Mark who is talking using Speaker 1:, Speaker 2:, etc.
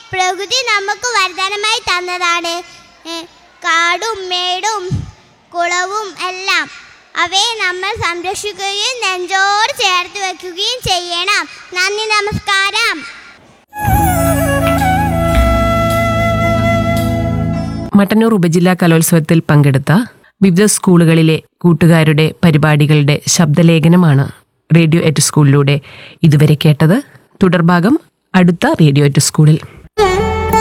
Speaker 1: പ്രകൃതി നമുക്ക് വരദാനമായി തന്നതാണ് ഏ, കാടും മേടും കുളവും എല്ലാം അവയെ നമ്മൾ സംരക്ഷിക്കുകയും നെഞ്ചോട് ചേർത്ത് വെക്കുകയും ചെയ്യണം നന്ദി നമസ്കാരം
Speaker 2: മട്ടന്നൂർ ഉപജില്ലാ കലോത്സവത്തിൽ പങ്കെടുത്ത വിവിധ സ്കൂളുകളിലെ കൂട്ടുകാരുടെ പരിപാടികളുടെ ശബ്ദലേഖനമാണ് റേഡിയോ എറ്റ് സ്കൂളിലൂടെ ഇതുവരെ കേട്ടത് തുടർഭാഗം അടുത്ത റേഡിയോ എറ്റ് സ്കൂളിൽ